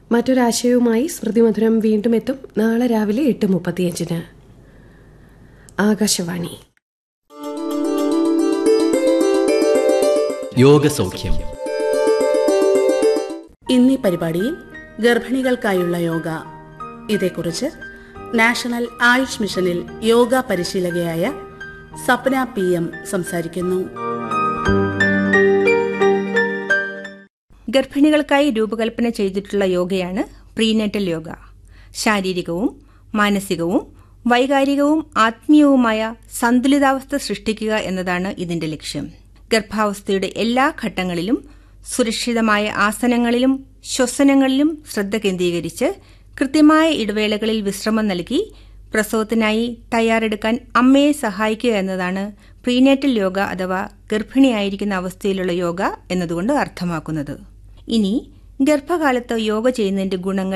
മറ്റൊരാശയവുമായി സ്മൃതിമധുരം വീണ്ടും എത്തും നാളെ രാവിലെ എട്ട് മുപ്പത്തിയഞ്ചിന് ആകാശവാണി യോഗസൗഖ്യം ഇന്നീ പരിപാടിയിൽ ഗർഭിണികൾക്കായുള്ള യോഗ ഇതേക്കുറിച്ച് നാഷണൽ ആയുഷ് മിഷനിൽ യോഗ പരിശീലകയായ സപ്ന പി എം സംസാരിക്കുന്നു ഗർഭിണികൾക്കായി രൂപകൽപ്പന ചെയ്തിട്ടുള്ള യോഗയാണ് പ്രീനേറ്റൽ യോഗ ശാരീരികവും മാനസികവും വൈകാരികവും ആത്മീയവുമായ സന്തുലിതാവസ്ഥ സൃഷ്ടിക്കുക എന്നതാണ് ഇതിന്റെ ലക്ഷ്യം ഗർഭാവസ്ഥയുടെ എല്ലാ ഘട്ടങ്ങളിലും സുരക്ഷിതമായ ആസനങ്ങളിലും ശ്വസനങ്ങളിലും ശ്രദ്ധ കേന്ദ്രീകരിച്ച് കൃത്യമായ ഇടവേളകളിൽ വിശ്രമം നൽകി പ്രസവത്തിനായി തയ്യാറെടുക്കാൻ അമ്മയെ സഹായിക്കുക എന്നതാണ് പ്രീനേറ്റൽ യോഗ അഥവാ ഗർഭിണിയായിരിക്കുന്ന അവസ്ഥയിലുള്ള യോഗ എന്നതുകൊണ്ട് അർത്ഥമാക്കുന്നത് ഇനി ഗർഭകാലത്ത് യോഗ ചെയ്യുന്നതിന്റെ ഗുണങ്ങൾ